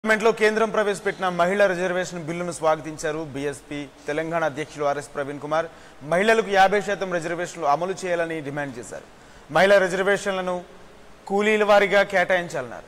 పార్లమెంట్లో కేంద్రం ప్రవేశపెట్టిన మహిళా రిజర్వేషన్ బిల్లును స్వాగతించారు బీఎస్పీ తెలంగాణ అధ్యక్షులు ఆర్ఎస్ ప్రవీణ్ కుమార్ మహిళలకు యాభై శాతం రిజర్వేషన్లు అమలు చేయాలని డిమాండ్ చేశారు మహిళా రిజర్వేషన్లను కూలీల వారీగా కేటాయించాలన్నారు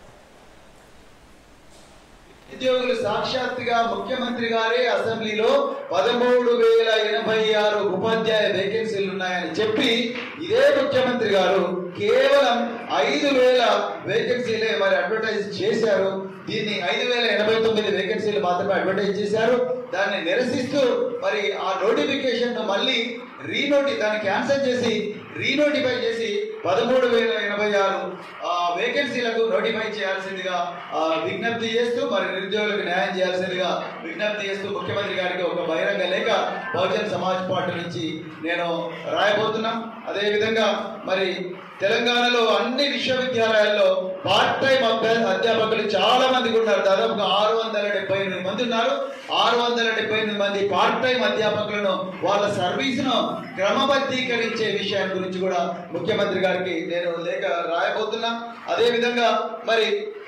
ఉద్యోగులు సాక్షాత్తుగా ముఖ్యమంత్రి గారే అసెంబ్లీలో పదమూడు వేల ఎనభై ఆరు ఉపాధ్యాయ వేకెన్సీలు ఉన్నాయని చెప్పి ఇదే ముఖ్యమంత్రి గారు కేవలం ఐదు వేల వేకెన్సీలే మరి అడ్వర్టైజ్ చేశారు దీన్ని ఐదు వేల ఎనభై తొమ్మిది వేకెన్సీలు మాత్రమే అడ్వర్టైజ్ చేశారు దాన్ని నిరసిస్తూ మరి ఆ నోటిఫికేషన్ మళ్ళీ రీనోటి దాన్ని క్యాన్సిల్ చేసి రీనోటిఫై చేసి పదమూడు వేల ఎనభై ఆరు వేకెన్సీలకు నోటిఫై చేయాల్సిందిగా ఆ, విజ్ఞప్తి చేస్తూ మరి నిరుద్యోగులకు న్యాయం చేయాల్సిందిగా విజ్ఞప్తి చేస్తూ ముఖ్యమంత్రి గారికి ఒక బహిరంగ లేఖ బహుజన్ సమాజ్ పార్టీ నుంచి నేను రాయబోతున్నాం అదేవిధంగా మరి తెలంగాణలో అన్ని విశ్వవిద్యాలయాల్లో పార్ట్ టైం అభ్యాస అధ్యాపకులు చాలా మంది ఉన్నారు దాదాపుగా ఆరు వందల డెబ్బై ఎనిమిది మంది ఉన్నారు ఆరు వందల డెబ్బై ఎనిమిది మంది పార్ట్ టైం అధ్యాపకులను వాళ్ళ సర్వీసును క్రమబద్ధీకరించే విషయం గురించి కూడా ముఖ్యమంత్రి గారికి నేను లేఖ రాయబోతున్నా అదే విధంగా మరి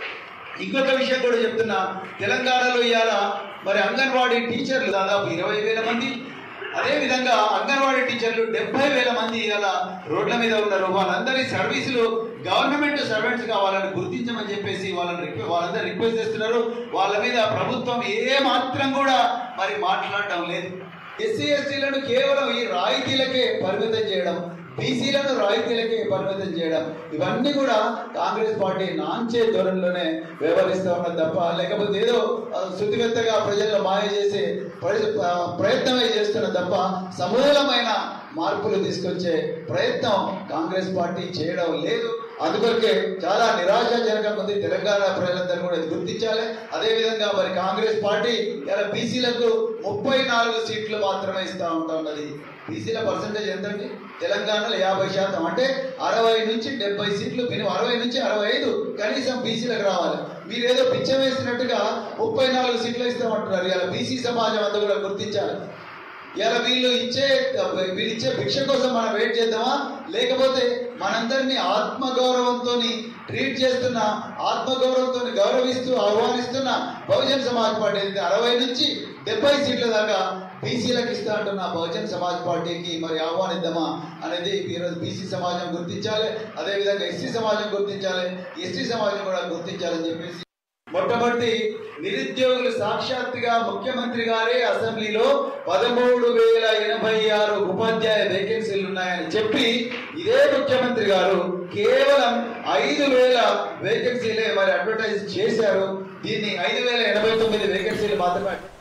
ఇంకొక విషయం కూడా చెప్తున్నా తెలంగాణలో ఇవాళ మరి అంగన్వాడీ టీచర్లు దాదాపు ఇరవై వేల మంది అదే విధంగా అంగన్వాడీ టీచర్లు డెబ్బై వేల మంది ఇలా రోడ్ల మీద ఉన్నారు వాళ్ళందరి సర్వీసులు గవర్నమెంట్ సర్వెంట్స్ గా వాళ్ళని గుర్తించమని చెప్పేసి వాళ్ళని రిక్వె- వాళ్ళందరూ రిక్వెస్ట్ చేస్తున్నారు వాళ్ళ మీద ప్రభుత్వం ఏ మాత్రం కూడా మరి మాట్లాడటం లేదు ఎస్సీ ఎస్టీలను కేవలం ఈ రాయితీలకే పరిమితం చేయడం బీసీలను రాయితీలకే పరిమితం చేయడం ఇవన్నీ కూడా కాంగ్రెస్ పార్టీ నాంచే ధోరణిలోనే వ్యవహరిస్తూ ఉన్నది తప్ప లేకపోతే ఏదో ఆ, శుద్ధిగత్తగా ప్రజల్లో మాయ చేసే ప్రజ- ఆ, ప్రయత్నమే చేస్తున్న తప్ప సమూలమైన మార్పులు తీసుకొచ్చే ప్రయత్నం కాంగ్రెస్ పార్టీ చేయడం లేదు అందుకొరకే చాలా నిరాశాజనకంగా ఉంది తెలంగాణ ప్రజలందరూ కూడా ఇది గుర్తించాలి అదేవిధంగా మరి కాంగ్రెస్ పార్టీ ఇలా బీసీలకు ముప్పై నాలుగు సీట్లు మాత్రమే ఇస్తా ఉంటా ఉన్నది బీసీల పర్సంటేజ్ ఎంతండి తెలంగాణలో యాభై శాతం అంటే అరవై నుంచి డెబ్బై సీట్లు మినిమం అరవై నుంచి అరవై ఐదు కనీసం బీసీలకు రావాలి మీరు ఏదో పిచ్చం వేసినట్టుగా ముప్పై నాలుగు సీట్లు ఇస్తామంటున్నారు ఇలా బీసీ సమాజం అంతా కూడా గుర్తించాలి ఇలా వీళ్ళు ఇచ్చే వీళ్ళు ఇచ్చే భిక్ష కోసం మనం వెయిట్ చేద్దామా లేకపోతే మనందరినీ ఆత్మగౌరవంతో ట్రీట్ చేస్తున్న ఆత్మగౌరవంతో గౌరవిస్తూ ఆహ్వానిస్తున్న బహుజన్ సమాజ్ పార్టీ అయితే అరవై నుంచి డెబ్బై సీట్ల దాకా బీసీలకు ఇస్తా అంటున్న బహుజన్ సమాజ్ పార్టీకి మరి ఆహ్వానిద్దామా అనేది ఈరోజు బీసీ సమాజం గుర్తించాలి అదేవిధంగా ఎస్సీ సమాజం గుర్తించాలి ఎస్టీ సమాజం కూడా గుర్తించాలని చెప్పేసి మొట్టమొదటి నిరుద్యోగులు సాక్షాత్తుగా ముఖ్యమంత్రి గారే అసెంబ్లీలో పదమూడు వేల ఎనభై ఆరు ఉపాధ్యాయ వేకెన్సీలు ఉన్నాయని చెప్పి ఇదే ముఖ్యమంత్రి గారు కేవలం ఐదు వేల వేకెన్సీలే మరి అడ్వర్టైజ్ చేశారు దీన్ని ఐదు వేల ఎనభై తొమ్మిది వేకెన్సీలు మాత్రమే